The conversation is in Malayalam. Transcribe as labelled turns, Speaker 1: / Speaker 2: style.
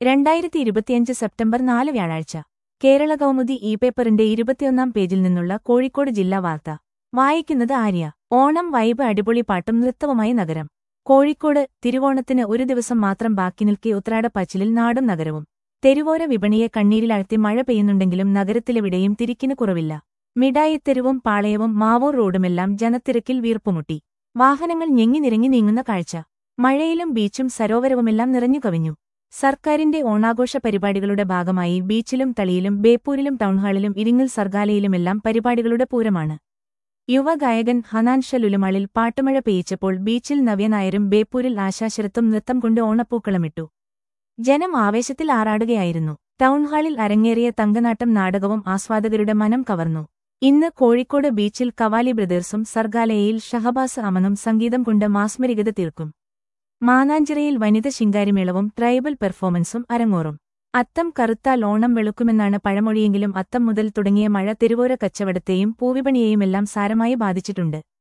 Speaker 1: രണ്ടായിരത്തി ഇരുപത്തിയഞ്ച് സെപ്റ്റംബർ നാല് വ്യാഴാഴ്ച കേരള കൗമുദി ഇ പേപ്പറിന്റെ ഇരുപത്തിയൊന്നാം പേജിൽ നിന്നുള്ള കോഴിക്കോട് ജില്ലാ വാർത്ത വായിക്കുന്നത് ആര്യ ഓണം വൈബ് അടിപൊളി പാട്ടും നൃത്തവുമായി നഗരം കോഴിക്കോട് തിരുവോണത്തിന് ഒരു ദിവസം മാത്രം ബാക്കി നിൽക്കെ ഉത്രാടപ്പാച്ചിലിൽ നാടും നഗരവും തെരുവോര വിപണിയെ കണ്ണീരിലാഴ്ത്തി മഴ പെയ്യുന്നുണ്ടെങ്കിലും നഗരത്തിലെവിടെയും തിരിക്കിന് കുറവില്ല മിഠായിത്തെരുവും പാളയവും മാവൂർ റോഡുമെല്ലാം ജനത്തിരക്കിൽ വീർപ്പുമുട്ടി വാഹനങ്ങൾ ഞെങ്ങി നിരങ്ങി നീങ്ങുന്ന കാഴ്ച മഴയിലും ബീച്ചും സരോവരവുമെല്ലാം നിറഞ്ഞു കവിഞ്ഞു സർക്കാരിന്റെ ഓണാഘോഷ പരിപാടികളുടെ ഭാഗമായി ബീച്ചിലും തളിയിലും ബേപ്പൂരിലും ടൗൺഹാളിലും ഇരിങ്ങൽ സർഗാലയിലുമെല്ലാം പരിപാടികളുടെ പൂരമാണ് യുവഗായകൻ ഹനാൻ ഷലുലുമാളിൽ പാട്ടുമഴ പെയ്യിച്ചപ്പോൾ ബീച്ചിൽ നവ്യനായരും ബേപ്പൂരിൽ ആശാശരത്തും നൃത്തം കൊണ്ട് ഓണപ്പൂക്കളമിട്ടു ജനം ആവേശത്തിൽ ആറാടുകയായിരുന്നു ടൗൺഹാളിൽ അരങ്ങേറിയ തങ്കനാട്ടം നാടകവും ആസ്വാദകരുടെ മനം കവർന്നു ഇന്ന് കോഴിക്കോട് ബീച്ചിൽ കവാലി ബ്രദേഴ്സും സർഗാലയയിൽ ഷഹബാസ് അമനും സംഗീതം കൊണ്ട് മാസ്മരികത തീർക്കും മാനാഞ്ചിറയിൽ വനിത ശിങ്കാരിമേളവും ട്രൈബൽ പെർഫോമൻസും അരങ്ങോറും അത്തം കറുത്താൽ ഓണം വെളുക്കുമെന്നാണ് പഴമൊഴിയെങ്കിലും അത്തം മുതൽ തുടങ്ങിയ മഴ തെരുവോര കച്ചവടത്തെയും പൂവിപണിയെയുമെല്ലാം സാരമായി ബാധിച്ചിട്ടുണ്ട്